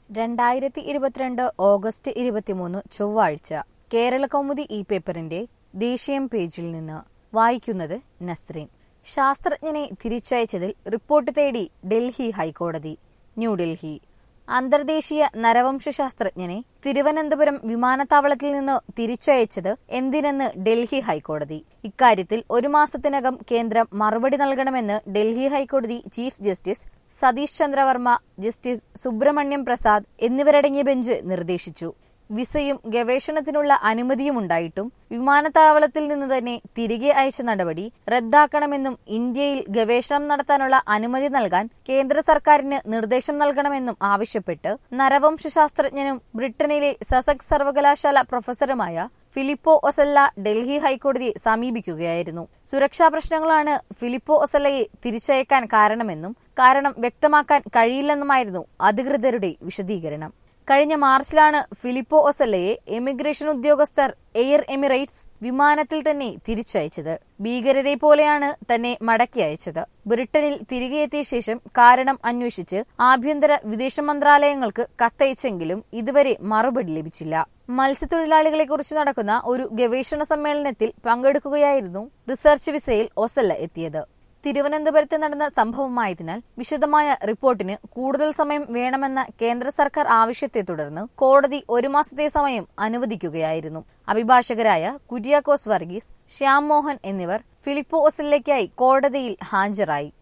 രണ്ടായിരത്തി ഇരുപത്തിരണ്ട് ഓഗസ്റ്റ് ഇരുപത്തിമൂന്ന് ചൊവ്വാഴ്ച കേരള കൗമുദി ഈ പേപ്പറിന്റെ ദേശീയം പേജിൽ നിന്ന് വായിക്കുന്നത് നസ്രീൻ ശാസ്ത്രജ്ഞനെ തിരിച്ചയച്ചതിൽ റിപ്പോർട്ട് തേടി ഡൽഹി ഹൈക്കോടതി ന്യൂഡൽഹി അന്തർദേശീയ നരവംശ ശാസ്ത്രജ്ഞനെ തിരുവനന്തപുരം വിമാനത്താവളത്തിൽ നിന്ന് തിരിച്ചയച്ചത് എന്തിനെന്ന് ഡൽഹി ഹൈക്കോടതി ഇക്കാര്യത്തിൽ ഒരു മാസത്തിനകം കേന്ദ്രം മറുപടി നൽകണമെന്ന് ഡൽഹി ഹൈക്കോടതി chief justice Satish Chandravarma justice Subramaniam Prasad എന്നിവരടങ്ങിയ ബെഞ്ച് നിർദ്ദേശിച്ചു വിസയും ഗവേഷണത്തിനുള്ള അനുമതിയും ഉണ്ടായിട്ടും വിമാനത്താവളത്തിൽ നിന്ന് തന്നെ തിരികെ അയച്ച നടപടി റദ്ദാക്കണമെന്നും ഇന്ത്യയിൽ ഗവേഷണം നടത്താനുള്ള അനുമതി നൽകാൻ കേന്ദ്ര സർക്കാരിന് നിർദ്ദേശം നൽകണമെന്നും ആവശ്യപ്പെട്ട് നരവംശ ശാസ്ത്രജ്ഞനും ബ്രിട്ടനിലെ സസെക്സ് സർവകലാശാല പ്രൊഫസറുമായ ഫിലിപ്പോ ഒസല്ല ഡൽഹി ഹൈക്കോടതിയെ സമീപിക്കുകയായിരുന്നു സുരക്ഷാ പ്രശ്നങ്ങളാണ് ഫിലിപ്പോ ഒസല്ലയെ തിരിച്ചയക്കാൻ കാരണമെന്നും കാരണം വ്യക്തമാക്കാൻ കഴിയില്ലെന്നുമായിരുന്നു അധികൃതരുടെ വിശദീകരണം കഴിഞ്ഞ മാർച്ചിലാണ് ഫിലിപ്പോ ഒസല്ലയെ എമിഗ്രേഷൻ ഉദ്യോഗസ്ഥർ എയർ എമിറേറ്റ്സ് വിമാനത്തിൽ തന്നെ തിരിച്ചയച്ചത് ഭീകരരെ പോലെയാണ് തന്നെ മടക്കി അയച്ചത് ബ്രിട്ടനിൽ തിരികെ എത്തിയ ശേഷം കാരണം അന്വേഷിച്ച് ആഭ്യന്തര വിദേശ മന്ത്രാലയങ്ങൾക്ക് കത്തയച്ചെങ്കിലും ഇതുവരെ മറുപടി ലഭിച്ചില്ല മത്സ്യത്തൊഴിലാളികളെക്കുറിച്ച് നടക്കുന്ന ഒരു ഗവേഷണ സമ്മേളനത്തിൽ പങ്കെടുക്കുകയായിരുന്നു റിസർച്ച് വിസയിൽ ഒസല്ല എത്തിയത് തിരുവനന്തപുരത്ത് നടന്ന സംഭവമായതിനാൽ വിശദമായ റിപ്പോർട്ടിന് കൂടുതൽ സമയം വേണമെന്ന കേന്ദ്ര സർക്കാർ ആവശ്യത്തെ തുടർന്ന് കോടതി ഒരു മാസത്തെ സമയം അനുവദിക്കുകയായിരുന്നു അഭിഭാഷകരായ കുര്യാക്കോസ് വർഗീസ് ശ്യാം മോഹൻ എന്നിവർ ഫിലിപ്പോ ഒസല്ലയ്ക്കായി കോടതിയിൽ ഹാജരായി